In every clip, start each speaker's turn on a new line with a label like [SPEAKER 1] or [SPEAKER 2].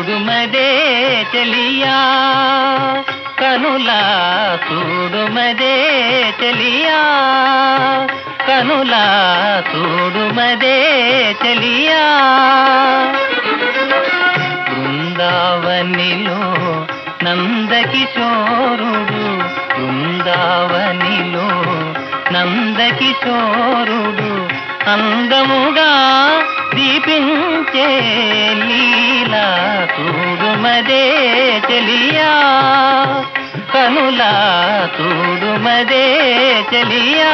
[SPEAKER 1] చూడుమదే చెలియా కనులా చూడుమదే చెలియా కనులా చూడుమదే చెలియా బృందావనిలో నందకిశోరుడు బృందావనిలో నందకిశోరుడు అందముగా దీపించే లీలా చూడుమదే చెలియా కనులా చూడుమదే చెలియా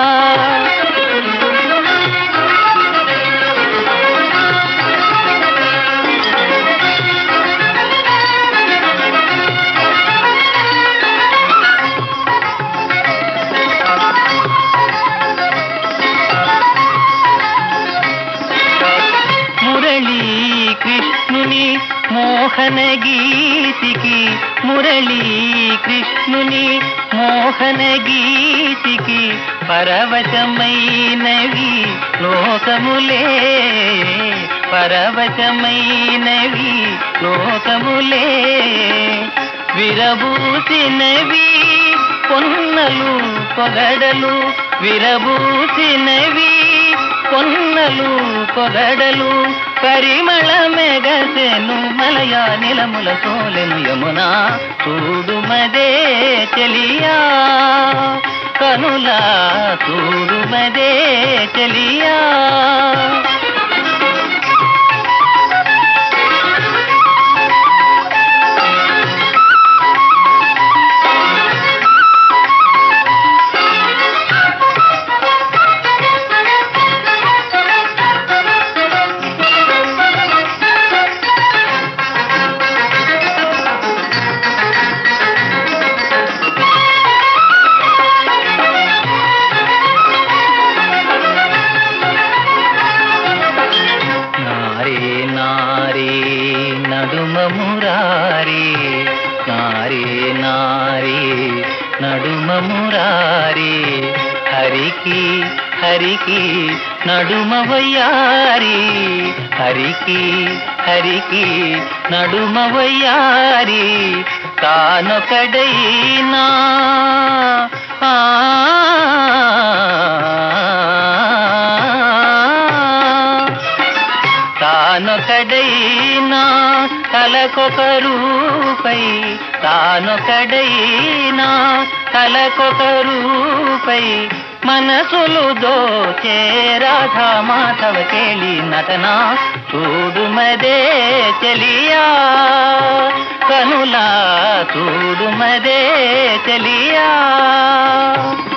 [SPEAKER 1] మురళీ కృష్ణుని మోహన గీతికి మురళీ కృష్ణుని మోహన గీతికి పరవశమైనవి లోకములే పరవశమైనవి లోకములే విరబూసినవి పొన్నలు పొగడలు విరబూసినవి పొన్నలు పొగడలు పరిమళ మెగసెను మలయా నిలముల సోలెను యమునా చూడుమదే చెలియా కనులా చూడుమదే చెలియా నారే నారే నడుమ మురారే నారే నారే నడుమ మురారే హరికి హరికి నడుమ వయ్యారి హరికి హరికి నడుమ వయ్యారి తానొకడైనా ఆ తానొకడైనా తలకొక రూపై తానొకడైనా తలకొక రూపై మనసులు దోచే రాధా మాధవ కేళి నటన చూడుమదే చెలియా కనులా చూడుమదే చెలియా